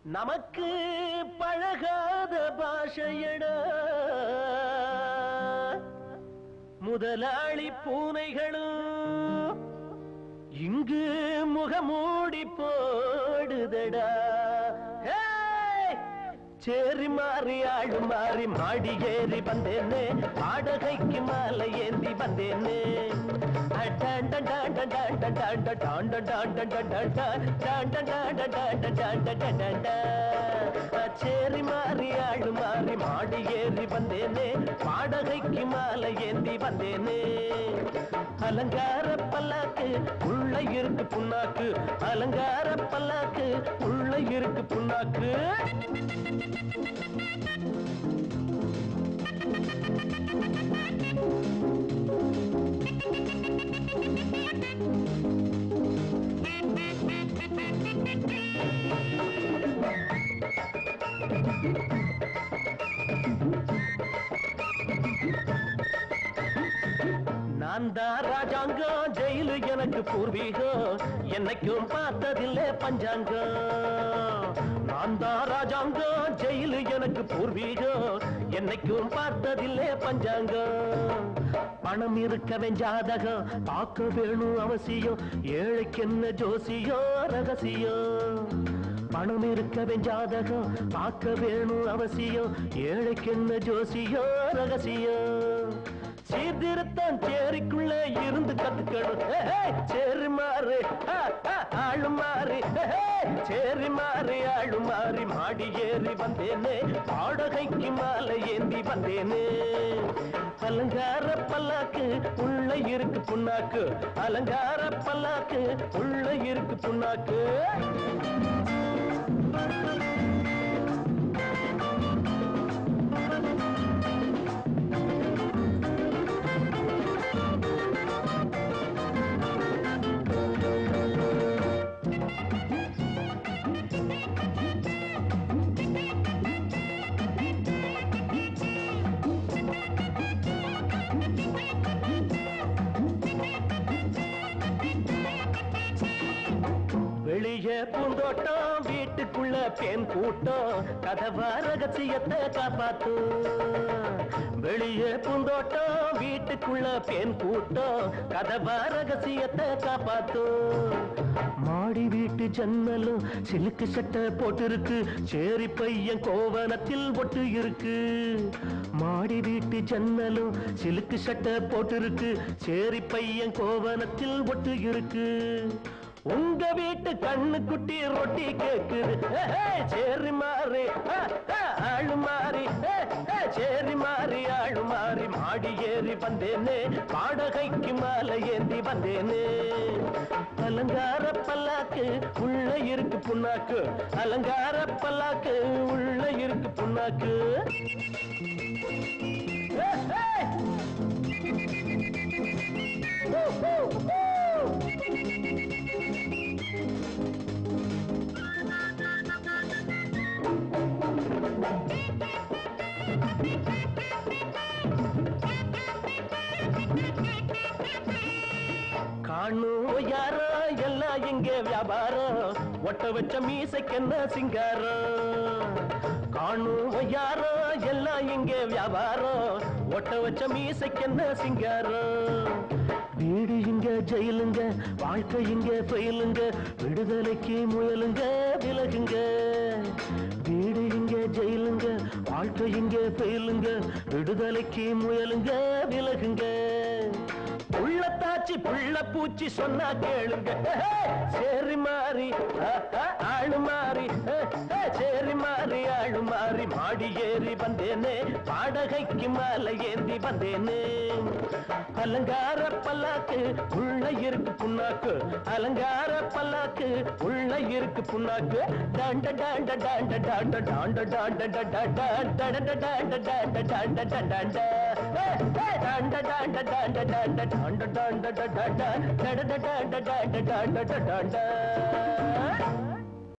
நமக்கு பழகாத பாஷையடா முதலாளி பூனைகளும் இங்கு முகமூடி போடுதடா ஹேய்! சேரி மாறி ஆடு மாறி மாடி ஏறி வந்தேனே வாடகைக்கு மாலை ஏந்தி வந்தேனே சேரி மாறி ஆடு மாறி மாடி ஏறி வந்தேனே வாடகைக்கு மாலை ஏந்தி வந்தேனே அலங்கார பல்லாக்கு உள்ள இருக்கு புண்ணாக்கு அலங்கார பல்லாக்கு உள்ள இருக்கு புண்ணாக்கு நான் தான் ராஜாங்கம் ஜெயிலு எனக்கு பூர்வீகம் என்னைக்கும் பார்த்ததில்லை பஞ்சாங்கம் நான் தான் ராஜாங்கம் ஜெயிலு எனக்கு பூர்வீகம் என்னைக்கும் பார்த்ததில்லை பஞ்சாங்கம் பணம் இருக்கவன் ஜாதகம் பார்க்க வேணும் அவசியம் ஏழைக்கு என்ன ஜோசியம் ரகசியம் பணம் இருக்கவன் ஜாதகம் பார்க்க வேணும் அவசியம் ஏழைக்கு என்ன ஜோசியம் ரகசியம் சீர்திருத்தம் சேரிக்குள்ள இருந்து கத்துக்கணும் ஹே, ஹே, சேரி மாறு ஆ, ஆ, ஆளு மாறி ஹே, ஹே, சேரி மாறி ஆளு மாறி மாடி ஏறி வந்தேனே பாடகைக்கு மாலை ஏந்தி வந்தேனே அலங்கார பல்லாக்கு உள்ள இருக்கு புண்ணாக்கு அலங்கார பல்லாக்கு உள்ள இருக்கு புண்ணாக்கு வெளியே பூந்தோட்டம் வீட்டுக்குள்ள பெண் கூட்டம் கதவா ரகசியத்தை காப்பாத்தும் வெளியே பூந்தோட்டம் வீட்டுக்குள்ள பெண் கூட்டம் கதவா ரகசியத்தை காப்பாத்தும் மாடி வீட்டு ஜன்னலும் சிலுக்கு சட்டை போட்டிருக்கு சேரி பையன் கோவணத்தில் ஒட்டு இருக்கு மாடி வீட்டு ஜன்னலும் சிலுக்கு சட்டை போட்டிருக்கு சேரி பையன் கோவணத்தில் ஒட்டு இருக்கு உங்க வீட்டு கண்ணு குட்டி ரொட்டி கேக்குது ஏஹே, சேரி மாறி ஆ, ஆ, ஆளு மாறி ஏ, ஏ, சேரி மாறி ஆளு மாறி மாடி ஏறி வந்தேனே வாடகைக்கு மாலை ஏந்தி வந்தேனே அலங்கார பல்லாக்கு உள்ள இருக்கு புண்ணாக்கு அலங்கார பல்லாக்கு உள்ள இருக்கு புண்ணாக்கு ஏ, ஏ. Woo, woo, woo. காணும் யாரோ எல்லாம் இங்கே வியாபாரம் ஒட்ட வச்ச மீசைக்கு என்ன சிங்காரம் காணும் யாரோ எல்லாம் இங்கே வியாபாரம் ஒட்ட வச்ச மீசைக்கு என்ன சிங்காரம் வீடு இங்க ஜெயிலுங்க வாழ்க்கை இங்க பயிலுங்க விடுதலைக்கு முயலுங்க விலகுங்க வீடு இங்க ஜெயிலுங்க வாழ்க்கை இங்க பயிலுங்க விடுதலைக்கு முயலுங்க விலகுங்க உள்ளத்தாச்சி புள்ள பூச்சி சொன்னா கேளுங்க ஹே, சேரி மாறி ஆ, ஆ, ஆளு மாறி ஹே, ஹே, சேரி மாறி ஆளு மாறி மாடி ஏறி வந்தேனே வாடகைக்கு மாலை ஏந்தி வந்தேனே அலங்கார பல்லாக்கு உள்ள இருக்கு புண்ணாக்கு அலங்கார பல்லாக்கு உள்ள இருக்கு புண்ணாக்கு டாண்ட டாண்ட டாண்ட டாண்ட டாண்ட டாண்ட டாண்ட டாண்ட டாண்ட டாண்ட டாண்ட டாண்ட ஏ, ஏ, டாண்ட டாண்ட டாண்ட டாண்ட டாண்ட டாண்ட டாண்ட டாண்ட டாண்ட டாண்ட டாண்ட டாண்ட